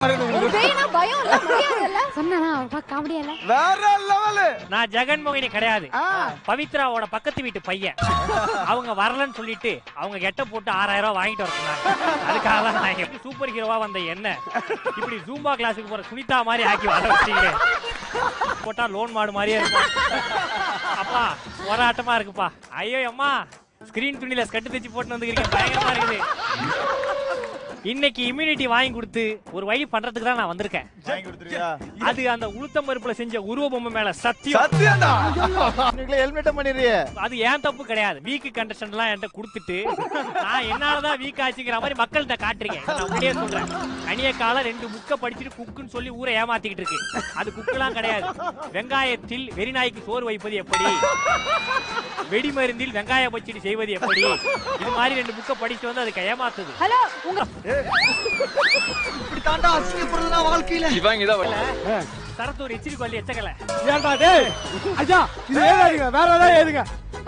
ஒரு பேய்னா பயம் இல்ல மரியாதை இல்ல சொன்னானா காமெடியா இல்ல வேற லெவலு நான் ஜெகன்மோகினி கிடையாது பவித்ராவோட பக்கத்து வீட்டு பையன் அவங்க வரலன்னு சொல்லிட்டு அவங்க கெட்ட போட்டு ஆறாயிரம் ரூபாய் வாங்கிட்டு வர சொன்னாங்க அதுக்காக தான் நான் இங்க சூப்பர் ஹீரோவா வந்த என்ன இப்படி ஜூம்பா கிளாஸுக்கு போற சுனிதா மாதிரி ஆக்கி வர வச்சீங்க போட்டா லோன் மாடு மாதிரியே இருக்கும் அப்பா போராட்டமா இருக்குப்பா ஐயோ அம்மா ஸ்கிரீன் துணியில ஸ்கட்டு தைச்சு போட்டு வந்துக்கிறீங்க பயங்கரமா இருக்குது இன்னைக்கு இம்யூனிட்டி வாங்கி கொடுத்து ஒரு வழி பண்றதுக்கு தான் நான் வந்திருக்கேன் வாங்கி கொடுத்துருவியா அது அந்த உளுத்தம் பருப்புல செஞ்ச உருவ பொம்மை மேல சத்தியம் சத்தியம்டா நீங்களே ஹெல்மெட்ட பண்ணிடுறியே அது ஏன் தப்பு கிடையாது வீக் கண்டஸ்டன்ட் எல்லாம் என்கிட்ட கொடுத்துட்டு நான் என்னாலதான் வீக் ஆச்சுங்கிற மாதிரி மக்கள்கிட்ட காட்டுறீங்க இதை நான் அப்படியே சொல்றேன் அணிய காலம் ரெண்டு புக்கை படிச்சுட்டு குக்குன்னு சொல்லி ஊரை ஏமாத்திக்கிட்டு இருக்கு அது குக்குலாம் கிடையாது வெங்காயத்தில் வெறிநாய்க்கு சோறு வைப்பது எப்படி வெடிமருந்தில் வெங்காய பச்சடி செய்வது எப்படி இது மாதிரி ரெண்டு புக்கை படிச்சுட்டு வந்து அதுக்கு ஏமாத்துது ஹலோ உங்க இப்படி தாண்டா அசிங்கப்படுறதுனா வாழ்க்கையில சரத்தூர் எச்சிரி கொல்லி எச்சக்கல ஏன்டா டேய் ஐயா இது ஏதாதுங்க வேற ஏதாவது ஏதுங்க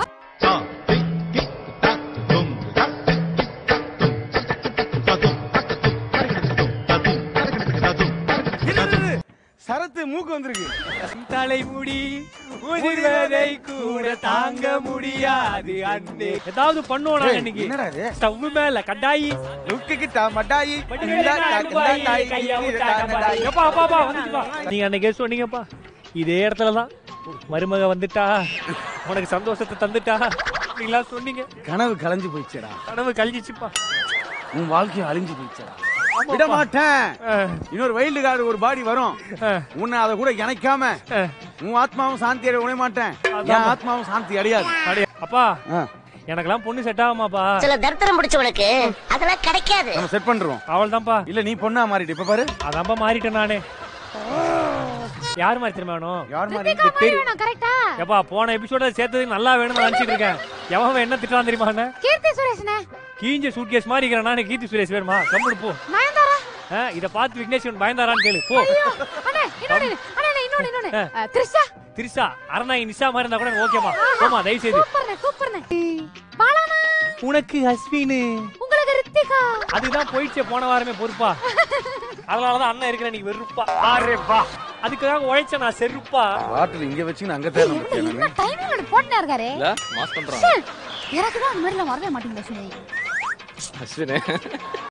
சரத்து மூக்கு வந்திருக்கு தலைமுடி உதிர்வதை கூட தாங்க முடியாது அண்ணே ஏதாவது பண்ணுவோம் நாங்க இன்னைக்கு என்னடா இது ஸ்டவ் மேல கடாயி லுக்கு கிட்ட மட்டாயி எப்பா, அப்பா, அப்பா, வந்துச்சுப்பா. நீங்க அன்னைக்கே சொன்னீங்கப்பா இதே இடத்துலதான் மருமக வந்துட்டா உனக்கு சந்தோஷத்தை தந்துட்டா நீங்களா சொன்னீங்க கனவு கலைஞ்சு போயிடுச்சேடா கனவு கழிஞ்சிச்சுப்பா உன் வாழ்க்கையும் அழிஞ்சு போயிடுச்சேடா விட மாட்டேன் இன்னொரு வைல்டு கார்டு ஒரு பாடி வரும் உன்னை அதை கூட இணைக்காம உன் ஆத்மாவும் சாந்தி அடைய விட மாட்டேன் என் ஆத்மாவும் சாந்தி அடையாது அடே, அப்பா எனக்கெல்லாம் பொண்ணு செட் ஆகுமாப்பா சில தரித்திரம் பிடிச்சவனுக்கு அதெல்லாம் கிடைக்காது நம்ம செட் பண்றோம் அவள் தான்ப்பா இல்ல நீ பொண்ணா மாறிட்டு இப்ப பாரு அதான்ப்பா மாறிட்டேன் நானே யார் மாதிரி திரும்ப வேணும் யார் மாதிரி வேணும் கரெக்டா எப்பா போன எபிசோட சேர்த்ததுக்கு நல்லா வேணும்னு நினைச்சிட்டு இருக்கேன் எவன் என்ன திட்டான் தெரியுமா அண்ணே? கீர்த்தி சுரேஷ்னே கீஞ்ச சூட்கேஸ் மாதிரி இருக்கிற நானே கீர்த்தி சுரேஷ் வேணுமா கம்முனு போ நயன்தாரா ஆ, இத பார்த்து விக்னேஷ் இவன் பயந்தாரான்னு கேளு போ அண்ணே இன்னொன்னு அண்ணே இன்னொன்னு இன்னொன்னு அஹ், த்ரிஷா திரிசா அரணாய் நிஷா மாதிரி இருந்தா கூட எனக்கு ஓகேமா போமா தயவு செய்து சூப்பர்ண்ணே சூப்பர்ண்ணே பாலானா உனக்கு அஸ்வினு உங்களுக்கு ரித்திகா அதுதான் போயிடுச்சே போன வாரமே பொறுப்பா அதனாலதான் அண்ணன் இருக்கிற நீ வெறுப்பா ஆரே வா அதுக்காக உழைச்ச நான் செருப்பா பாட்டில் இங்க வச்சு அங்க தேர்ந்து என்ன என்ன டைமிங் போட்டுனா இருக்காரு மாஸ் பண்றான் ச்சே, எனக்கு தான் அந்த மாதிரிலாம் வரவே மாட்டேங்குது அஸ்வினி அஸ்வினே